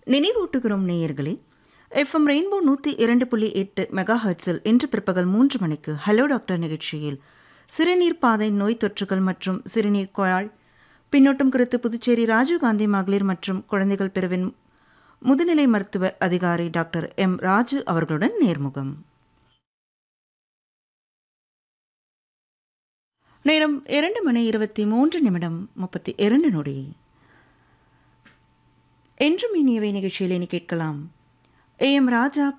நினைவூட்டுகிறோம் நேயர்களே FM rainbow நூற்றி இரண்டு புள்ளி எட்டு மெகா ஹெர்ட்ஸில் இன்று பிற்பகல் மூன்று மணிக்கு ஹலோ டாக்டர் நிகழ்ச்சியில் சிறுநீர் பாதை நோய் தொற்றுகள் மற்றும் சிறுநீர் குழாய் பின்னோட்டம் குறித்து புதுச்சேரி ராஜீவ்காந்தி மகளிர் மற்றும் குழந்தைகள் பிரிவின் முதுநிலை மருத்துவ அதிகாரி டாக்டர் எம் ராஜு அவர்களுடன் நேர்முகம் நேரம் இரண்டு மணி இருபத்தி மூன்று நிமிடம் முப்பத்தி இரண்டு நொடி என்றும் இனியவை நிகழ்ச்சியில் இனி கேட்கலாம் ஏ எம் ராஜா